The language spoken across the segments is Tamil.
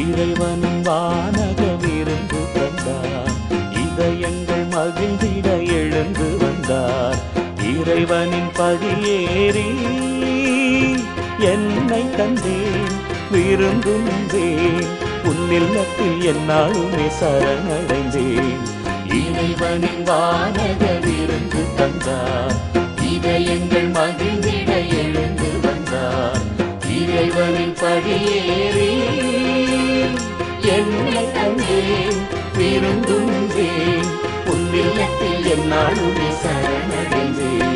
இறைவனும் வானக விருந்து தந்தார் இதயங்கள் மகிழ்ந்திட எழுந்து வந்தார் இறைவனின் படியேறி என்னை தந்தேன் விருந்துந்தேன் உன்னில்லத்தில் என்னாலுமே சரணடைந்தேன் இறைவனின் வானக விருந்து தந்தார் இதயங்கள் மகிழ்ந்திட எழுந்து வந்தார் இறைவனின் படியேறி என்னை தந்தேன் விருந்துந்தேன் உன்னில்லத்தில் என்னாலுமே சரணடைந்தேன்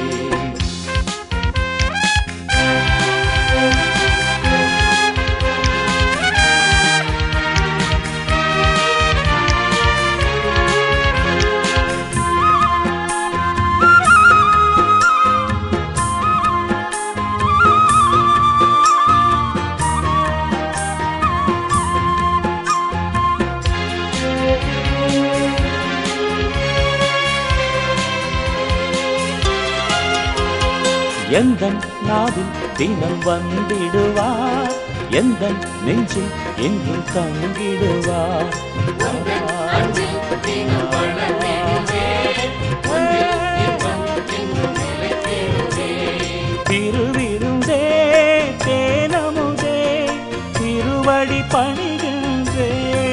எந்த நாவில் தினம் வந்திடுவார் எந்த நெஞ்சில் என்றும் தங்கிடுவார் திருவிருந்தே தேனமுதே திருவடி பணிகின்றே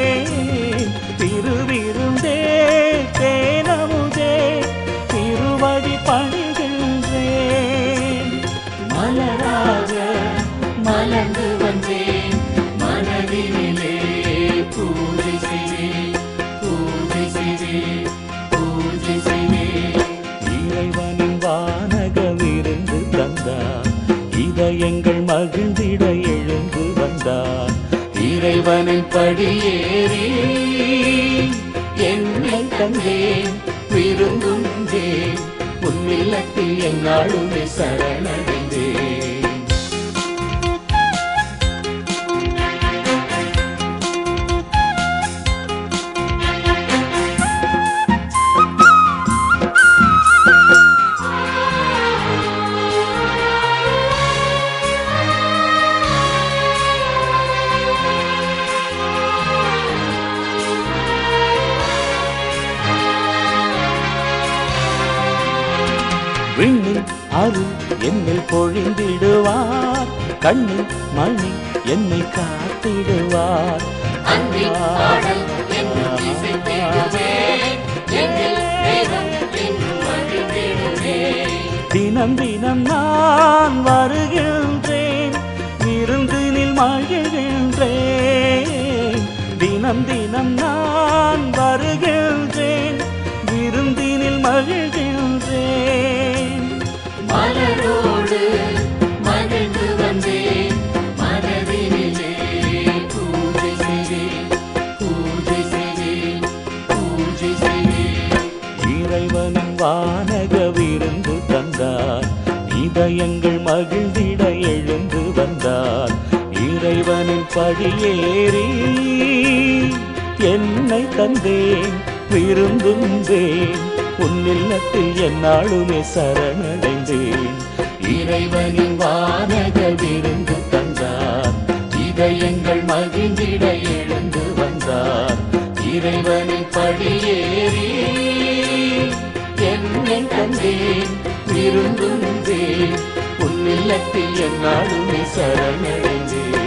திருவிருந்தே தேனமுதே திருவடி பணிகின்றேன் மலராக மலர்ந்து வந்தேன் மனதினிலே பூஜை செய்தேன் பூஜை செய்தேன் பூஜை செய்தேன் இறைவனின் வானக விருந்து தந்தார் இதயங்கள் மகிழ்ந்திட எழுந்து வந்தார் இறைவனின் படியேறி என்னை தந்தேன் விருந்துந்தேன் உன்னில்லத்தில் என்னாலுமே சரணடைந்தேன் விண்ணில் அருள் என்னை பொழிந்திடுவார் கண்ணில் மணி என்னை காத்திடுவார் அன்பின் பாடல் என்னும் இசைத்திடுவே என்னில் தெய்வம் என்றும் மகிழ்ந்திடுவே தினம் தினம் நான் வருகின்றேன் விருந்தினில் மகிழ்கின்றேன் தினம் தினம் நான் வருகின்றேன் விருந்தினில் மகிழ்கின்றேன் மலரோடு மகிழ்ந்து வந்தேன் மனதினிலே பூஜை செய்தேன் பூஜை செய்தேன் பூஜை செய்தேன் இறைவனின் வானக விருந்து தந்தார் இதயங்கள் மகிழ்ந்திட எழுந்து வந்தார் இறைவனின் படியேறி என்னை தந்தேன் விருந்துந்தேன் உன்னில்லத்தில் என்னாலுமே சரணடைந்தேன் இறைவனின் வானக விருந்து தந்தார் இதயங்கள் மகிழ்ந்திட எழுந்து வந்தார் இறைவனின் படியேறி என்னை தந்தேன் விருந்துந்தேன் உன்னில்லத்தில் என்னாலுமே சரணடைந்தேன்